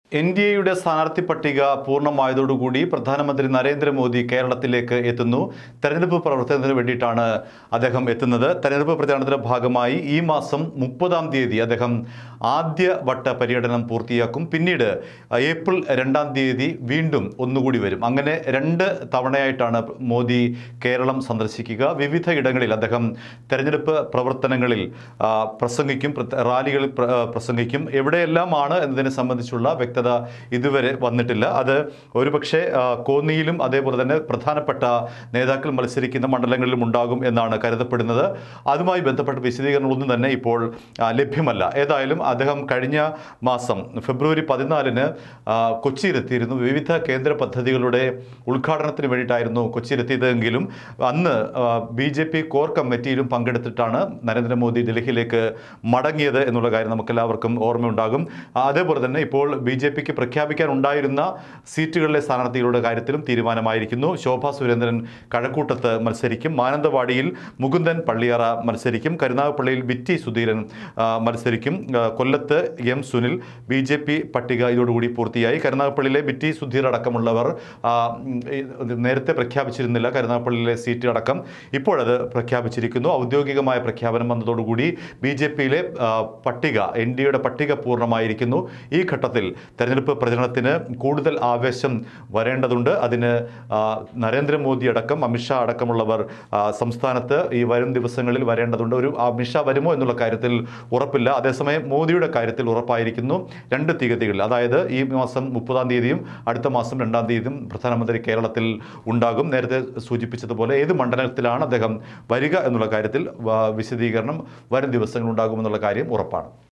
N D എയുടെ സ്ഥാനാർത്ഥി പട്ടിക പൂർണ്ണമായതോടുകൂടി പ്രധാനമന്ത്രി നരേന്ദ്രമോദി കേരളത്തിലേക്ക് എത്തുന്നു തെരഞ്ഞെടുപ്പ് പ്രവർത്തനത്തിന് വേണ്ടിയിട്ടാണ് അദ്ദേഹം എത്തുന്നത് തെരഞ്ഞെടുപ്പ് പ്രചാരണത്തിന്റെ ഭാഗമായി ഈ മാസം മുപ്പതാം തീയതി അദ്ദേഹം ആദ്യവട്ട പര്യടനം പൂർത്തിയാക്കും പിന്നീട് ഏപ്രിൽ രണ്ടാം തീയതി വീണ്ടും ഒന്നുകൂടി വരും അങ്ങനെ രണ്ട് തവണയായിട്ടാണ് മോദി കേരളം സന്ദർശിക്കുക വിവിധ ഇടങ്ങളിൽ അദ്ദേഹം തെരഞ്ഞെടുപ്പ് പ്രവർത്തനങ്ങളിൽ ആ, പ്രസംഗിക്കും പ്ര- റാലികളിൽ പ്ര- ആ, പ്രസംഗിക്കും എവിടെയെല്ലാമാണ് എന്നതിനെ സംബന്ധിച്ചുള്ള വ്യക്തത ഇതുവരെ വന്നിട്ടില്ല അത് ഒരുപക്ഷെ ആ, കോന്നിയിലും അതേപോലെ തന്നെ പ്രധാനപ്പെട്ട നേതാക്കൾ മത്സരിക്കുന്ന മണ്ഡലങ്ങളിലും ഉണ്ടാകും എന്നാണ് കരുതപ്പെടുന്നത് അതുമായി ബന്ധപ്പെട്ട വിശദീകരണങ്ങളൊന്നും തന്നെ ഇപ്പോൾ ആ, ലഭ്യമല്ല ഏതായാലും അദ്ദേഹം കഴിഞ്ഞ മാസം ഫെബ്രുവരി പതിനാലിന് ആ, കൊച്ചിയിലെത്തിയിരുന്നു വിവിധ കേന്ദ്ര പദ്ധതികളുടെ ഉദ്ഘാടനത്തിന് വേണ്ടിയിട്ടായിരുന്നു കൊച്ചിയിലെത്തിയതെങ്കിലും അന്ന് ബി ജെ പി കോർ കമ്മിറ്റിയിലും പങ്കെടുത്തിട്ടാണ് നരേന്ദ്രമോദി ഡൽഹിയിലേക്ക് മടങ്ങിയത് എന്നുള്ള കാര്യം നമുക്കെല്ലാവർക്കും ഓർമ്മയുണ്ടാകും ആ, അതേപോലെ തന്നെ ഇപ്പോൾ ബി ജെ പിക്ക് പ്രഖ്യാപിക്കാനുണ്ടായിരുന്ന സീറ്റുകളിലെ സ്ഥാനാർത്ഥികളുടെ കാര്യത്തിലും തീരുമാനമായിരിക്കുന്നു ശോഭാ സുരേന്ദ്രൻ കഴക്കൂട്ടത്ത് മത്സരിക്കും മാനന്തവാടിയിൽ മുകുന്ദൻ പള്ളിയറ മത്സരിക്കും കരുനാഗപ്പള്ളിയിൽ ബിറ്റി സുധീരൻ ആ, മത്സരിക്കും ആ, കൊല്ലത്ത് M Sunil B J P പട്ടിക ഇതോടുകൂടി പൂർത്തിയായി കരുനാഗപ്പള്ളിയിലെ ബിറ്റി സുധീർ അടക്കമുള്ളവർ ആ, ഉം, ഈ, ഇത് നേരത്തെ പ്രഖ്യാപിച്ചിരുന്നില്ല കരുനാഗപ്പള്ളിയിലെ സീറ്റ് അടക്കം ഇപ്പോഴത് പ്രഖ്യാപിച്ചിരിക്കുന്നു ഔദ്യോഗികമായ പ്രഖ്യാപനം വന്നതോടുകൂടി ബി ജെ പിയിലെ പട്ടിക എൻ ഡി എയുടെ പട്ടിക പൂർണ്ണമായിരിക്കുന്നു ഈ ഘട്ടത്തിൽ തെരഞ്ഞെടുപ്പ് പ്രചരണത്തിന് കൂടുതൽ ആവേശം വരേണ്ടതുണ്ട് അതിന് ആ, നരേന്ദ്രമോദി അടക്കം അമിത്ഷാ അടക്കമുള്ളവർ ആ, സംസ്ഥാനത്ത് ഈ വരും ദിവസങ്ങളിൽ വരേണ്ടതുണ്ട് ഒരു അമിത്ഷാ വരുമോ എന്നുള്ള കാര്യത്തിൽ ഉറപ്പില്ല അതേസമയം മോദിയുടെ കാര്യത്തിൽ ഉറപ്പായിരിക്കുന്നു രണ്ട് തീയതികളിൽ അതായത് ഈ മാസം മുപ്പതാം തീയതിയും അടുത്ത മാസം രണ്ടാം തീയതിയും പ്രധാനമന്ത്രി കേരളത്തിൽ ഉണ്ടാകും നേരത്തെ സൂചിപ്പിച്ചതുപോലെ ഏത് മണ്ഡലത്തിലാണ് അദ്ദേഹം വരിക എന്നുള്ള കാര്യത്തിൽ വ- വിശദീകരണം വരും ദിവസങ്ങൾ ഉണ്ടാകുമെന്നുള്ള കാര്യം ഉറപ്പാണ്